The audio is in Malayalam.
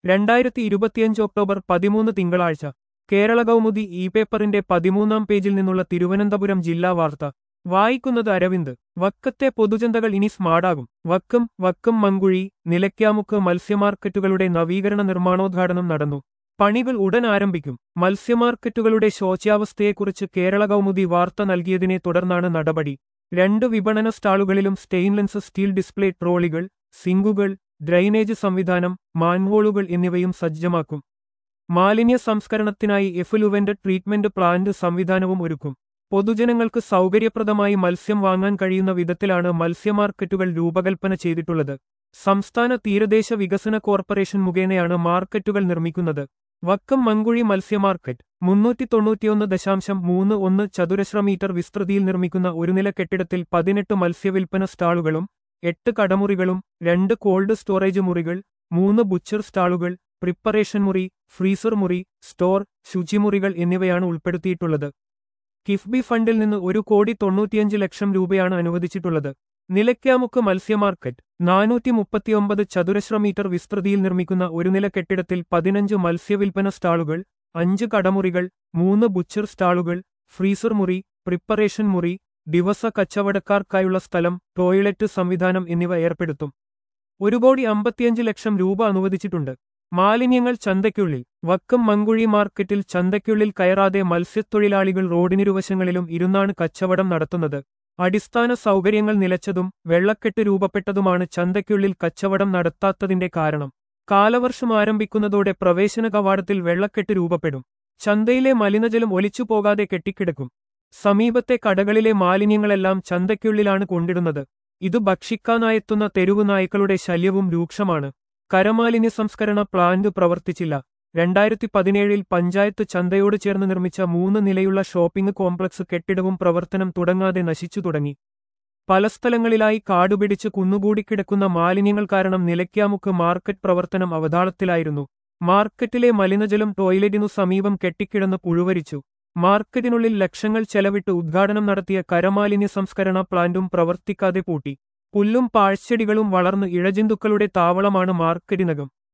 രണ്ടായിരത്തി ഇരുപത്തിയഞ്ച് ഒക്ടോബർ പതിമൂന്ന് തിങ്കളാഴ്ച കേരള കൗമുദി ഇ പേപ്പറിന്റെ പതിമൂന്നാം പേജിൽ നിന്നുള്ള തിരുവനന്തപുരം ജില്ലാ വാർത്ത വായിക്കുന്നത് അരവിന്ദ് വക്കത്തെ പൊതുജനതകൾ ഇനി സ്മാർട്ടാകും വക്കം വക്കം മങ്കുഴി നിലയ്ക്കാമുക്ക് മത്സ്യമാർക്കറ്റുകളുടെ നവീകരണ നിർമ്മാണോദ്ഘാടനം നടന്നു പണികൾ ഉടൻ ആരംഭിക്കും മത്സ്യമാർക്കറ്റുകളുടെ ശോച്യാവസ്ഥയെക്കുറിച്ച് കേരള കൗമുദി വാർത്ത നൽകിയതിനെ തുടർന്നാണ് നടപടി രണ്ട് വിപണന സ്റ്റാളുകളിലും സ്റ്റെയിൻലെൻസ് സ്റ്റീൽ ഡിസ്പ്ലേ ട്രോളികൾ സിങ്കുകൾ ഡ്രൈനേജ് സംവിധാനം മാൻഹോളുകൾ എന്നിവയും സജ്ജമാക്കും മാലിന്യ സംസ്കരണത്തിനായി എഫ്ലുവന്റ് ട്രീറ്റ്മെന്റ് പ്ലാന്റ് സംവിധാനവും ഒരുക്കും പൊതുജനങ്ങൾക്ക് സൗകര്യപ്രദമായി മത്സ്യം വാങ്ങാൻ കഴിയുന്ന വിധത്തിലാണ് മത്സ്യമാർക്കറ്റുകൾ രൂപകൽപ്പന ചെയ്തിട്ടുള്ളത് സംസ്ഥാന തീരദേശ വികസന കോർപ്പറേഷൻ മുഖേനയാണ് മാർക്കറ്റുകൾ നിർമ്മിക്കുന്നത് വക്കം മങ്കുഴി മത്സ്യമാർക്കറ്റ് മുന്നൂറ്റി തൊണ്ണൂറ്റിയൊന്ന് ദശാംശം മൂന്ന് ഒന്ന് ചതുരശ്ര മീറ്റർ വിസ്തൃതിയിൽ നിർമ്മിക്കുന്ന ഒരു നില കെട്ടിടത്തിൽ പതിനെട്ട് മത്സ്യവിൽപ്പന സ്റ്റാളുകളും എട്ട് കടമുറികളും രണ്ട് കോൾഡ് സ്റ്റോറേജ് മുറികൾ മൂന്ന് ബുച്ചർ സ്റ്റാളുകൾ പ്രിപ്പറേഷൻ മുറി ഫ്രീസർ മുറി സ്റ്റോർ ശുചിമുറികൾ എന്നിവയാണ് ഉൾപ്പെടുത്തിയിട്ടുള്ളത് കിഫ്ബി ഫണ്ടിൽ നിന്ന് ഒരു കോടി തൊണ്ണൂറ്റിയഞ്ച് ലക്ഷം രൂപയാണ് അനുവദിച്ചിട്ടുള്ളത് നിലയ്ക്കാമുക്ക് മത്സ്യമാർക്കറ്റ് നാനൂറ്റി മുപ്പത്തിയൊമ്പത് ചതുരശ്ര മീറ്റർ വിസ്തൃതിയിൽ നിർമ്മിക്കുന്ന ഒരു നില കെട്ടിടത്തിൽ പതിനഞ്ച് മത്സ്യവിൽപ്പന സ്റ്റാളുകൾ അഞ്ച് കടമുറികൾ മൂന്ന് ബുച്ചർ സ്റ്റാളുകൾ ഫ്രീസർ മുറി പ്രിപ്പറേഷൻ മുറി ദിവസ കച്ചവടക്കാർക്കായുള്ള സ്ഥലം ടോയ്ലറ്റ് സംവിധാനം എന്നിവ ഏർപ്പെടുത്തും ഒരു കോടി അമ്പത്തിയഞ്ച് ലക്ഷം രൂപ അനുവദിച്ചിട്ടുണ്ട് മാലിന്യങ്ങൾ ചന്തയ്ക്കുള്ളിൽ വക്കം മങ്കുഴി മാർക്കറ്റിൽ ചന്തയ്ക്കുള്ളിൽ കയറാതെ മത്സ്യത്തൊഴിലാളികൾ റോഡിനിരുവശങ്ങളിലും ഇരുന്നാണ് കച്ചവടം നടത്തുന്നത് അടിസ്ഥാന സൗകര്യങ്ങൾ നിലച്ചതും വെള്ളക്കെട്ട് രൂപപ്പെട്ടതുമാണ് ചന്തയ്ക്കുള്ളിൽ കച്ചവടം നടത്താത്തതിന്റെ കാരണം കാലവർഷം ആരംഭിക്കുന്നതോടെ പ്രവേശന കവാടത്തിൽ വെള്ളക്കെട്ട് രൂപപ്പെടും ചന്തയിലെ മലിനജലം ഒലിച്ചുപോകാതെ കെട്ടിക്കിടക്കും സമീപത്തെ കടകളിലെ മാലിന്യങ്ങളെല്ലാം ചന്തയ്ക്കുള്ളിലാണ് കൊണ്ടിടുന്നത് ഇത് ഭക്ഷിക്കാനായെത്തുന്ന തെരുവു നായ്ക്കളുടെ ശല്യവും രൂക്ഷമാണ് കരമാലിന്യ സംസ്കരണ പ്ലാന്റ് പ്രവർത്തിച്ചില്ല രണ്ടായിരത്തി പതിനേഴിൽ പഞ്ചായത്ത് ചന്തയോട് ചേർന്ന് നിർമ്മിച്ച മൂന്ന് നിലയുള്ള ഷോപ്പിംഗ് കോംപ്ലക്സ് കെട്ടിടവും പ്രവർത്തനം തുടങ്ങാതെ നശിച്ചു തുടങ്ങി പല സ്ഥലങ്ങളിലായി കാടുപിടിച്ച് കുന്നുകൂടിക്കിടക്കുന്ന മാലിന്യങ്ങൾ കാരണം നിലയ്ക്കാമുക്ക് മാർക്കറ്റ് പ്രവർത്തനം അവതാളത്തിലായിരുന്നു മാർക്കറ്റിലെ മലിനജലം ടോയ്ലറ്റിനു സമീപം കെട്ടിക്കിടന്ന് പുഴുവരിച്ചു മാർക്കറ്റിനുള്ളിൽ ലക്ഷങ്ങൾ ചെലവിട്ട് ഉദ്ഘാടനം നടത്തിയ കരമാലിന്യ സംസ്കരണ പ്ലാന്റും പ്രവർത്തിക്കാതെ പൂട്ടി പുല്ലും പാഴ്ചെടികളും വളർന്ന് ഇഴജന്തുക്കളുടെ താവളമാണ് മാർക്കറ്റിനകം